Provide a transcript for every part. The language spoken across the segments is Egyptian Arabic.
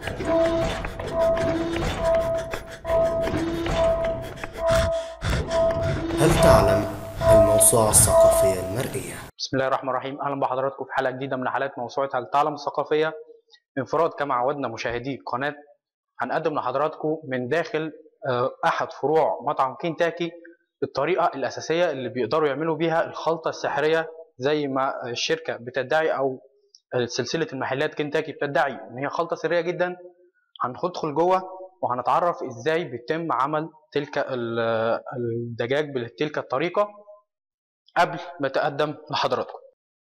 هل تعلم الموسوعة الثقافية المرئية؟ بسم الله الرحمن الرحيم اهلا بحضراتكم في حلقه جديده من حلقات موسوعه هل تعلم الثقافيه انفراد كما عودنا مشاهدي قناه هنقدم لحضراتكم من داخل آه، احد فروع مطعم كينتاكي الطريقه الاساسيه اللي بيقدروا يعملوا بيها الخلطه السحريه زي ما الشركه بتدعي او سلسله المحلات كينتاكي بتدعي ان هي خلطه سريه جدا هندخل جوه وهنتعرف ازاي بيتم عمل تلك ال- الدجاج بتلك الطريقه قبل ما اتقدم لحضراتكم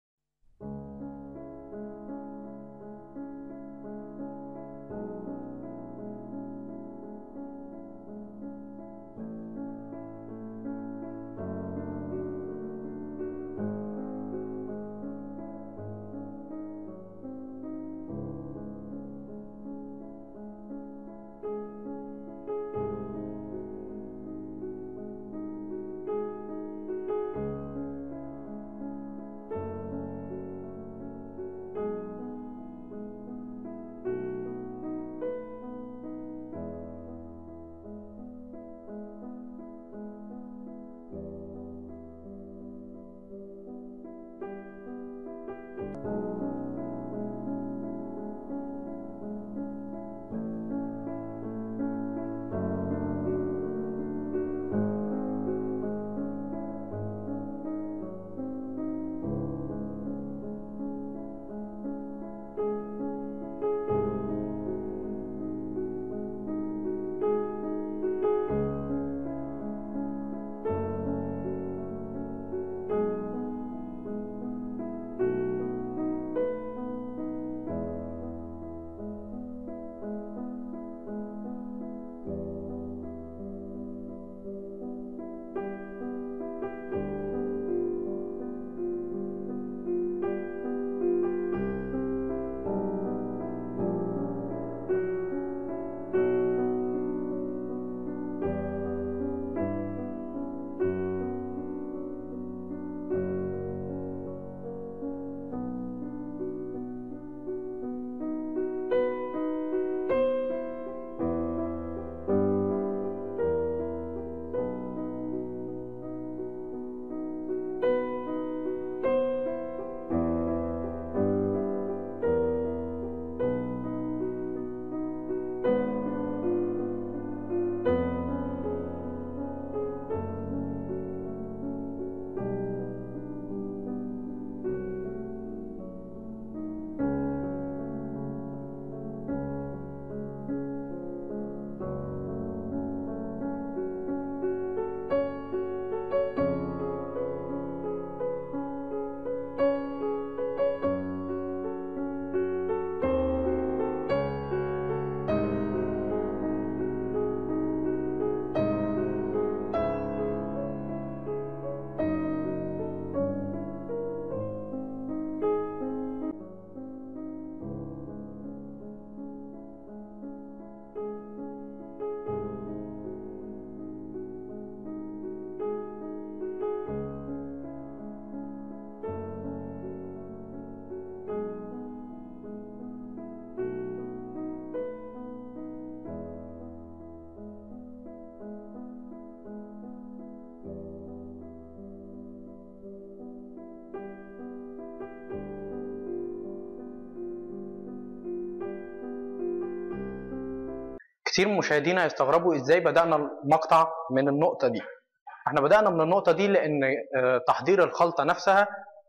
كتير من مشاهدينا هيستغربوا ازاي بدأنا المقطع من النقطة دي احنا بدأنا من النقطة دي لأن آه، تحضير الخلطة نفسها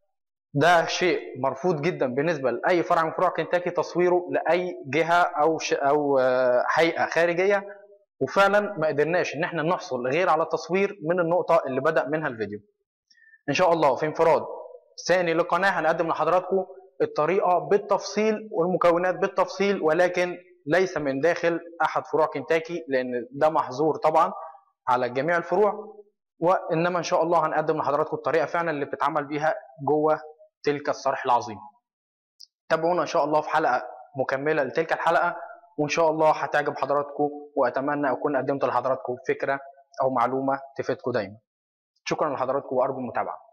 ده شيء مرفوض جدا بالنسبة لأي فرع من فروع كنتاكي تصويره لأي جهة أو ش... أو آه، هيئة خارجية وفعلا ما قدرناش ان احنا نحصل غير على التصوير من النقطة اللي بدأ منها الفيديو ان شاء الله في انفراد ثاني للقناة هنقدم لحضراتكم الطريقة بالتفصيل والمكونات بالتفصيل ولكن ليس من داخل احد فروع كنتاكي لان ده محظور طبعا على جميع الفروع وانما ان شاء الله هنقدم لحضراتكم الطريقه فعلا اللي بتتعمل بيها جوه تلك الصرح العظيم تابعونا ان شاء الله في حلقه مكمله لتلك الحلقه وان شاء الله هتعجب حضراتكم واتمنى اكون قدمت لحضراتكم فكره او معلومه تفيدكم دايما شكرا لحضراتكم وارجو المتابعه